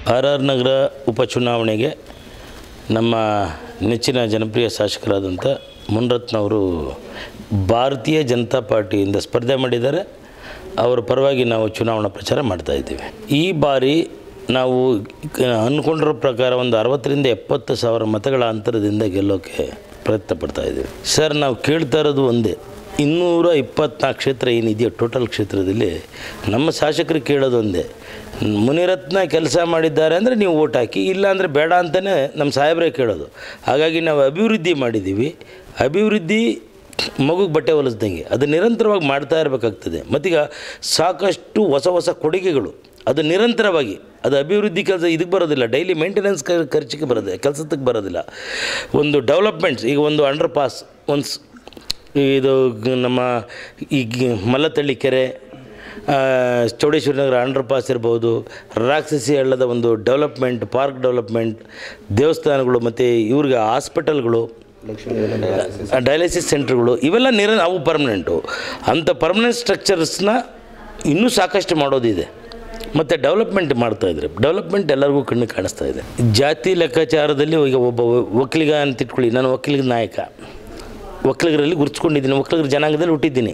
R R ನಗರ ಉಪಚುನಾವಣೆಗೆ ನಮ್ಮ ನೆಚ್ಚಿನ ಜನಪ್ರಿಯ ಶಾಸಕರಾದಂಥ ಮುನ್ರತ್ನವರು ಭಾರತೀಯ ಜನತಾ ಪಾರ್ಟಿಯಿಂದ ಸ್ಪರ್ಧೆ ಮಾಡಿದ್ದಾರೆ ಅವರ ಪರವಾಗಿ ನಾವು ಚುನಾವಣಾ ಪ್ರಚಾರ ಮಾಡ್ತಾ ಇದ್ದೀವಿ ಈ ಬಾರಿ ನಾವು ಕ- ಅಂದ್ಕೊಂಡಿರೋ ಪ್ರಕಾರ ಒಂದು ಅರವತ್ತರಿಂದ ಎಪ್ಪತ್ತು ಸಾವಿರ ಮತಗಳ ಅಂತರದಿಂದ ಗೆಲ್ಲೋಕ್ಕೆ ಪ್ರಯತ್ನ ಪಡ್ತಾ ಇದ್ದೀವಿ ಸರ್ ನಾವು ಕೇಳ್ತಾ ಇರೋದು ಒಂದೇ ಇನ್ನೂರ ಇಪ್ಪತ್ನಾಲ್ಕು ಕ್ಷೇತ್ರ ಏನಿದೆಯೋ ಟೋಟಲ್ ಕ್ಷೇತ್ರದಲ್ಲಿ ನಮ್ಮ ಶಾಸಕರು ಕೇಳೋದು ಒಂದೇ ಮುನಿರತ್ನ ಕೆಲಸ ಮಾಡಿದ್ದಾರೆ ಅಂದರೆ ನೀವು ಓಟ್ ಹಾಕಿ ಇಲ್ಲ ಅಂದರೆ ಬೇಡ ಅಂತಲೇ ನಮ್ಮ ಸಾಹೇಬರೇ ಕೇಳೋದು ಹಾಗಾಗಿ ನಾವು ಅಭಿವೃದ್ಧಿ ಮಾಡಿದ್ದೀವಿ ಅಭಿವೃದ್ಧಿ ಮಗುಗೆ ಬಟ್ಟೆ ಹೊಲಿಸ್ದಂಗೆ ಅದು ನಿರಂತರವಾಗಿ ಮಾಡ್ತಾ ಇರಬೇಕಾಗ್ತದೆ ಮತ್ತೀಗ ಸಾಕಷ್ಟು ಹೊಸ ಹೊಸ ಕೊಡುಗೆಗಳು ಅದು ನಿರಂತರವಾಗಿ ಅದು ಅಭಿವೃದ್ಧಿ ಕೆಲಸ ಇದಕ್ಕೆ ಬರೋದಿಲ್ಲ ಡೈಲಿ ಮೇಂಟೆನೆನ್ಸ್ ಖರ್ಚಿಗೆ ಬರೋದಿಲ್ಲ ಕೆಲಸಕ್ಕೆ ಬರೋದಿಲ್ಲ ಒಂದು ಡೆವಲಪ್ಮೆಂಟ್ಸ್ ಈಗ ಒಂದು ಅಂಡರ್ ಪಾಸ್ ಒಂದು ಸ್- ಇದು ಗ- ನಮ್ಮ ಈ ಗಿ- ಮಲ್ಲತಳ್ಳಿ ಕೆರೆ ಆ, ಚೌಡೇಶ್ವರಿ ನಗರ ಅಂಡರ್ ಪಾಸ್ ಇರ್ಬೋದು ರಾಕ್ಷಸಿ ಹಳ್ಳದ ಒಂದು ಡೆವಲಪ್ಮೆಂಟ್ ಪಾರ್ಕ್ ಡೆವಲಪ್ಮೆಂಟ್ ದೇವಸ್ಥಾನಗಳು ಮತ್ತು ಇವ್ರಿಗೆ ಹಾಸ್ಪಿಟಲ್ಗಳು ಡಯಾಲಿಸಿಸ್ ಸೆಂಟ್ರ್ಗಳು ಇವೆಲ್ಲ ನಿರ ಅವು ಪರ್ಮನೆಂಟು ಅಂಥ ಪರ್ಮನೆಂಟ್ ಸ್ಟ್ರಕ್ಚರ್ಸ್ನ ಇನ್ನೂ ಸಾಕಷ್ಟು ಮಾಡೋದಿದೆ ಮತ್ತು ಡೆವಲಪ್ಮೆಂಟ್ ಮಾಡ್ತಾಯಿದ್ದಾರೆ ಡೆವಲಪ್ಮೆಂಟ್ ಎಲ್ಲರಿಗೂ ಕಣ್ಣು ಕಾಣಿಸ್ತಾ ಇದೆ ಜಾತಿ ಲೆಕ್ಕಾಚಾರದಲ್ಲಿ ಈಗ ಒಬ್ಬ ಒಕ್ಕಲಿಗ ಅಂತ ಇಟ್ಕೊಳ್ಳಿ ನಾನು ಒಕ್ಕಲಿಗ ನಾಯಕ ಒಕ್ಕಲಿಗರಲ್ಲಿ ಗುರುತಿಸ್ಕೊಂಡಿದ್ದೀನಿ ಒಕ್ಕಲಿಗರ ಜನಾಂಗದಲ್ಲಿ ಹುಟ್ಟಿದ್ದೀನಿ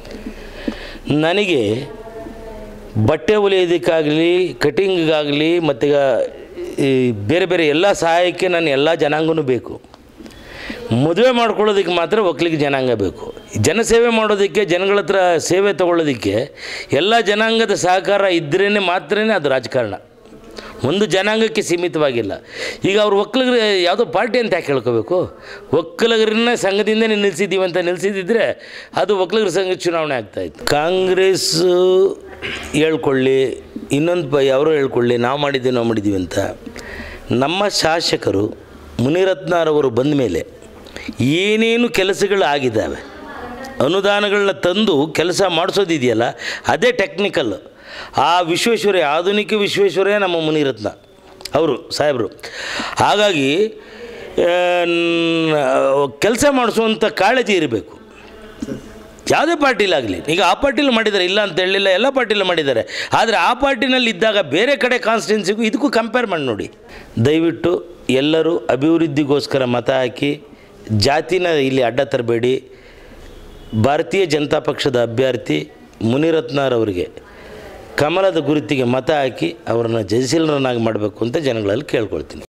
ನನಗೆ ಬಟ್ಟೆ ಹೊಲಿಯೋದಕ್ಕಾಗಲಿ ಕಟಿಂಗಿಗಾಗಲಿ ಮತ್ತೀಗ ಈ ಬೇರೆ ಬೇರೆ ಎಲ್ಲ ಸಹಾಯಕ್ಕೆ ನಾನು ಎಲ್ಲ ಜನಾಂಗನೂ ಬೇಕು ಮದುವೆ ಮಾಡ್ಕೊಳ್ಳೋದಕ್ಕೆ ಮಾತ್ರ ಒಕ್ಕಲಿಗ ಜನಾಂಗ ಬೇಕು ಜನಸೇವೆ ಮಾಡೋದಕ್ಕೆ ಜನಗಳ ಹತ್ರ ಸೇವೆ ತಗೊಳ್ಳೋದಕ್ಕೆ ಎಲ್ಲ ಜನಾಂಗದ ಸಹಕಾರ ಇದ್ರೇ ಮಾತ್ರೇ ಅದು ರಾಜಕಾರಣ ಒಂದು ಜನಾಂಗಕ್ಕೆ ಸೀಮಿತವಾಗಿಲ್ಲ ಈಗ ಅವ್ರು ಒಕ್ಕಲಿಗರು ಯಾವುದೋ ಪಾರ್ಟಿ ಅಂತ ಯಾಕೆ ಹೇಳ್ಕೋಬೇಕು ಒಕ್ಕಲಿಗರನ್ನ ಸಂಘದಿಂದನೇ ನಿಲ್ಲಿಸಿದ್ದೀವಿ ಅಂತ ನಿಲ್ಲಿಸಿದ್ದಿದ್ರೆ ಅದು ಒಕ್ಕಲಿಗರ ಸಂಘ ಚುನಾವಣೆ ಆಗ್ತಾಯಿತ್ತು ಕಾಂಗ್ರೆಸ್ಸು ಹೇಳ್ಕೊಳ್ಳಿ ಇನ್ನೊಂದು ಪ ಅವರು ಹೇಳ್ಕೊಳ್ಳಿ ನಾವು ಮಾಡಿದ್ದೀವಿ ನಾವು ಮಾಡಿದ್ದೀವಿ ಅಂತ ನಮ್ಮ ಶಾಸಕರು ಮುನಿರತ್ನರವರು ಬಂದ ಮೇಲೆ ಏನೇನು ಕೆಲಸಗಳು ಆಗಿದ್ದಾವೆ ಅನುದಾನಗಳನ್ನ ತಂದು ಕೆಲಸ ಮಾಡಿಸೋದಿದೆಯಲ್ಲ ಅದೇ ಟೆಕ್ನಿಕಲ್ ಆ ವಿಶ್ವೇಶ್ವರಯ್ಯ ಆಧುನಿಕ ವಿಶ್ವೇಶ್ವರಯ್ಯ ನಮ್ಮ ಮುನಿರತ್ನ ಅವರು ಸಾಹೇಬರು ಹಾಗಾಗಿ ಕೆಲಸ ಮಾಡಿಸುವಂಥ ಕಾಳಜಿ ಇರಬೇಕು ಯಾವುದೇ ಪಾರ್ಟಿಲಾಗಲಿ ಈಗ ಆ ಪಾರ್ಟಿಲಿ ಮಾಡಿದ್ದಾರೆ ಇಲ್ಲ ಅಂತ ಹೇಳಿಲ್ಲ ಎಲ್ಲ ಪಾರ್ಟಿಲೂ ಮಾಡಿದ್ದಾರೆ ಆದರೆ ಆ ಪಾರ್ಟಿನಲ್ಲಿ ಇದ್ದಾಗ ಬೇರೆ ಕಡೆ ಕಾನ್ಸ್ಟಿಟ್ಯೂನ್ಸಿಗೂ ಇದಕ್ಕೂ ಕಂಪೇರ್ ಮಾಡಿ ನೋಡಿ ದಯವಿಟ್ಟು ಎಲ್ಲರೂ ಅಭಿವೃದ್ಧಿಗೋಸ್ಕರ ಮತ ಹಾಕಿ ಜಾತಿನ ಇಲ್ಲಿ ಅಡ್ಡ ತರಬೇಡಿ ಭಾರತೀಯ ಜನತಾ ಪಕ್ಷದ ಅಭ್ಯರ್ಥಿ ಮುನಿರತ್ನರವರಿಗೆ ಕಮಲದ ಗುರುತಿಗೆ ಮತ ಹಾಕಿ ಅವರನ್ನು ಜಯಶೀಲರನ್ನಾಗಿ ಮಾಡಬೇಕು ಅಂತ ಜನಗಳಲ್ಲಿ ಕೇಳ್ಕೊಳ್ತೀನಿ